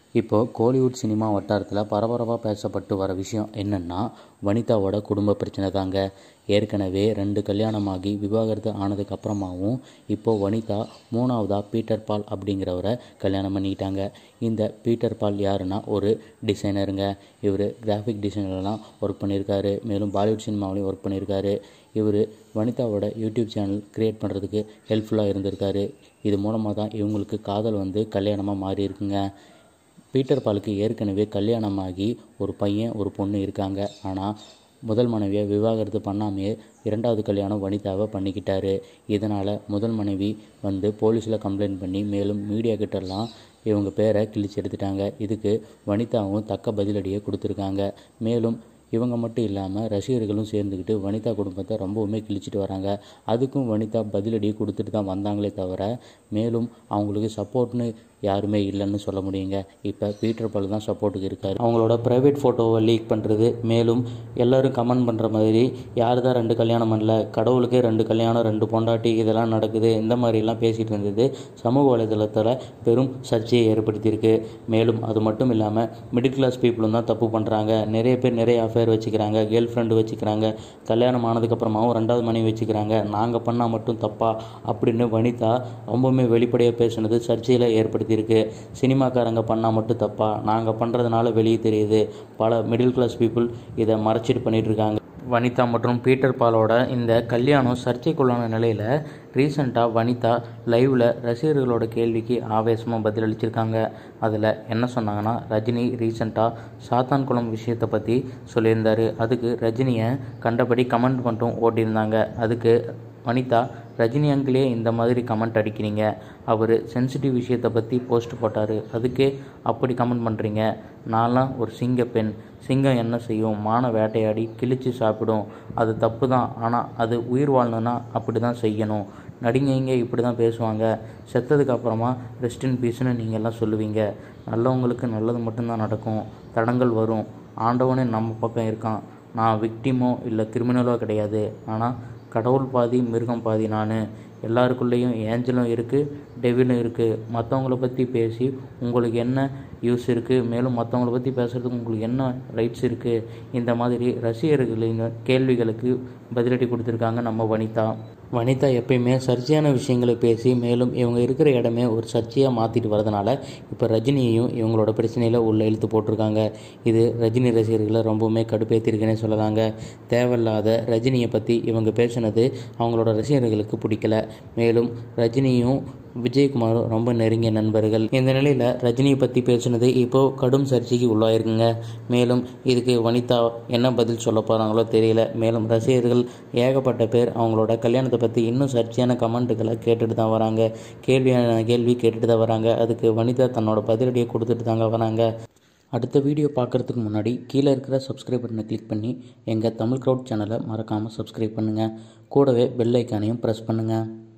இப்போது கோலிவுட் சினிமா வட்டாரத்தில் பரபரப்பாக பேசப்பட்டு வர விஷயம் என்னென்னா வனிதாவோட குடும்ப பிரச்சனை தாங்க ஏற்கனவே ரெண்டு கல்யாணமாகி விவாகரத்து ஆனதுக்கு அப்புறமாவும் இப்போது வனிதா மூணாவதாக பீட்டர் பால் அப்படிங்கிறவரை கல்யாணம் பண்ணிக்கிட்டாங்க இந்த பீட்டர் பால் யாருன்னா ஒரு டிசைனருங்க இவர் கிராஃபிக் டிசைனர்லாம் ஒர்க் பண்ணியிருக்காரு மேலும் பாலிவுட் சினிமாவிலையும் ஒர்க் பண்ணியிருக்காரு இவர் வனிதாவோட யூடியூப் சேனல் க்ரியேட் பண்ணுறதுக்கு ஹெல்ப்ஃபுல்லாக இருந்திருக்காரு இது மூலமாக தான் இவங்களுக்கு காதல் வந்து கல்யாணமாக மாறி இருக்குங்க பீட்டர் பாலுக்கு ஏற்கனவே கல்யாணமாகி ஒரு பையன் ஒரு பொண்ணு இருக்காங்க ஆனால் முதல் மனைவியை விவாகரத்து பண்ணாமையே இரண்டாவது கல்யாணம் வனிதாவை பண்ணிக்கிட்டாரு இதனால் முதல் மனைவி வந்து போலீஸில் கம்ப்ளைண்ட் பண்ணி மேலும் மீடியா கிட்டலாம் இவங்க பேரை கிழிச்சு எடுத்துட்டாங்க இதுக்கு வனிதாவும் தக்க பதிலடியை கொடுத்துருக்காங்க மேலும் இவங்க மட்டும் இல்லாமல் ரசிகர்களும் சேர்ந்துக்கிட்டு வனிதா குடும்பத்தை ரொம்பவுமே கிழிச்சிட்டு வராங்க அதுக்கும் வனிதா பதிலடி கொடுத்துட்டு தான் வந்தாங்களே தவிர மேலும் அவங்களுக்கு சப்போர்ட்னு யாருமே இல்லைன்னு சொல்ல முடியுங்க இப்போ பீட்டர் பால் தான் சப்போர்ட்டுக்கு இருக்கார் அவங்களோட ப்ரைவேட் ஃபோட்டோவை லீக் பண்ணுறது மேலும் எல்லோரும் கமெண்ட் பண்ணுற மாதிரி யார் தான் ரெண்டு கல்யாணம் பண்ணல கடவுளுக்கே ரெண்டு கல்யாணம் ரெண்டு பொண்டாட்டி இதெல்லாம் நடக்குது இந்த மாதிரிலாம் பேசிகிட்டு இருந்தது சமூக வலைதளத்தில் பெரும் சர்ச்சையை ஏற்படுத்தியிருக்கு மேலும் அது மட்டும் இல்லாமல் மிடில் கிளாஸ் பீப்புளும் தான் தப்பு பண்ணுறாங்க நிறைய பேர் நிறைய அஃபேர் வச்சுக்கிறாங்க கேர்ள் ஃப்ரெண்டு வச்சுக்கிறாங்க கல்யாணம் ஆனதுக்கப்புறமாவும் ரெண்டாவது மனைவி வச்சுக்கிறாங்க நாங்கள் பண்ணால் மட்டும் தப்பா அப்படின்னு வனிதா ரொம்பவுமே வெளிப்படையாக பேசுனது சர்ச்சையில் ஏற்படுத்தியிருக்கு சினிமாக்காரங்க பண்ணால் மட்டும் தப்பா நாங்கள் பண்ணுறதுனால வெளியே தெரியுது பல மிடில் கிளாஸ் பீப்புள் இதை மறைச்சிட்டு பண்ணிட்டு இருக்காங்க வனிதா மற்றும் பீட்டர் பாலோட இந்த கல்யாணம் சர்ச்சைக்குள்ளான நிலையில் ரீசண்டாக வனிதா லைவில் ரசிகர்களோட கேள்விக்கு ஆவேசமாக பதிலளிச்சிருக்காங்க அதில் என்ன சொன்னாங்கன்னா ரஜினி ரீசண்டாக சாத்தான்குளம் விஷயத்தை பற்றி சொல்லியிருந்தாரு அதுக்கு ரஜினியை கண்டபடி கமெண்ட் மட்டும் ஓட்டியிருந்தாங்க அதுக்கு வனிதா ரஜினி அங்கிளே இந்த மாதிரி கமெண்ட் அடிக்கிறீங்க அவர் சென்சிட்டிவ் விஷயத்தை பற்றி போஸ்ட் போட்டார் அதுக்கே அப்படி கமெண்ட் பண்ணுறீங்க நான்லாம் ஒரு சிங்க பெண் சிங்கம் என்ன செய்யும் மான வேட்டையாடி கிழிச்சு சாப்பிடும் அது தப்பு தான் ஆனால் அது உயிர் வாழணுன்னா அப்படி தான் செய்யணும் நடிகைங்க இப்படி தான் பேசுவாங்க செத்ததுக்கு அப்புறமா ரெஸ்ட் இன் பீஸ்னு நீங்கள் எல்லாம் சொல்லுவீங்க நல்லவங்களுக்கு நல்லது மட்டும்தான் நடக்கும் தடங்கள் வரும் ஆண்டவனே நம்ம பக்கம் இருக்கான் நான் விக்டிமோ இல்லை கிரிமினலோ கிடையாது ஆனால் கடவுள் பாதி மிருகம் பாதி நான் எல்லாருக்குள்ளேயும் ஏஞ்சலும் இருக்குது டெவிலும் இருக்குது மற்றவங்கள பற்றி பேசி உங்களுக்கு என்ன யூஸ் இருக்குது மேலும் மற்றவங்கள பற்றி பேசுகிறதுக்கு உங்களுக்கு என்ன ரைட்ஸ் இருக்குது இந்த மாதிரி ரசிகர்களின் கேள்விகளுக்கு பதிலடி கொடுத்துருக்காங்க நம்ம வனிதா வனிதா எப்பயுமே சர்ச்சையான விஷயங்களை பேசி மேலும் இவங்க இருக்கிற இடமே ஒரு சர்ச்சையாக மாற்றிட்டு வரதுனால இப்போ ரஜினியையும் இவங்களோட பிரச்சனையில் உள்ள இழுத்து போட்டிருக்காங்க இது ரஜினி ரசிகர்களை ரொம்பவுமே கடுப்பேற்றிருக்குன்னே சொல்லலாங்க தேவையில்லாத ரஜினியை பற்றி இவங்க பேசுனது அவங்களோட ரசிகர்களுக்கு பிடிக்கல மேலும் ரஜினியும் விஜயகுமாரும் ரொம்ப நெருங்கிய நண்பர்கள் இந்த நிலையில் ரஜினியை பற்றி பேசுனது இப்போது கடும் சர்ச்சைக்கு உள்ளாயிருக்குங்க மேலும் இதுக்கு வனிதா என்ன பதில் சொல்ல போகிறாங்களோ தெரியல மேலும் ரசிகர்கள் ஏகப்பட்ட பேர் அவங்களோட கல்யாணத்தை பற்றி இன்னும் சர்ச்சையான கமெண்ட்டுகளை கேட்டுட்டு தான் வராங்க கேள்வியான கேள்வி கேட்டுட்டு தான் வராங்க அதுக்கு வனிதா தன்னோட பதிலடியை கொடுத்துட்டு தாங்க வராங்க அடுத்த வீடியோ பார்க்குறதுக்கு முன்னாடி கீழே இருக்கிற சப்ஸ்கிரைப் பட்டனை கிளிக் பண்ணி எங்கள் தமிழ் க்ரௌட் சேனலை மறக்காமல் சப்ஸ்கிரைப் பண்ணுங்கள் கூடவே பெல் ஐக்கானையும் ப்ரெஸ் பண்ணுங்கள்